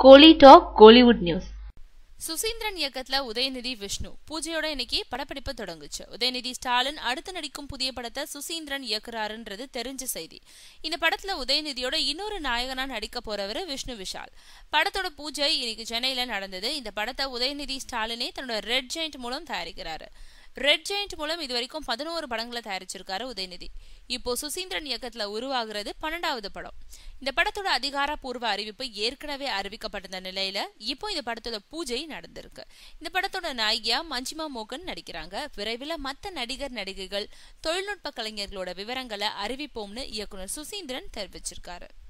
கோலி talk Kollywood news Suseenthiran இயக்கத்துல உதயநிதி விஷ்ணு பூஜையோட இன்னைக்கு படப்பிடிப்பு தொடங்குச்சு உதயநிதி ஸ்டாலின் அடுத்து நடிக்கும் புதிய படத்தை சுசீந்திரன் இயக்குறாருன்றது தெரிஞ்ச செய்தி இந்த படத்துல உதயநிதியோட இன்னொரு நாயகனா நடிக்க போறவரு விஷ்ணு விஷால் படத்தோட பூஜை இன்னைக்கு சென்னையில நடந்தது இந்த படத்தை உதயநிதி ஸ்டாலினே தன்னோட ரெட் ஜெயிண்ட் மூலம் தயாரிக்கிறாரு ரெட் ஜெயிண்ட் மூலம் இது வரைக்கும் பதினோரு படங்களை தயாரிச்சிருக்காரு உதயநிதி இப்போ சுசீந்திரன் இயக்கத்துல உருவாகிறது பன்னெண்டாவது படம் இந்த படத்தோட அதிகாரப்பூர்வ அறிவிப்பு ஏற்கனவே அறிவிக்கப்பட்டிருந்த நிலையில இப்போ இந்த படத்தோட பூஜை நடந்திருக்கு இந்த படத்தோட நாயகியா மஞ்சிமா மோகன் நடிக்கிறாங்க விரைவில் மத்த நடிகர் நடிகைகள் தொழில்நுட்ப கலைஞர்களோட விவரங்களை அறிவிப்போம்னு இயக்குனர் சுசீந்திரன் தெரிவிச்சிருக்காரு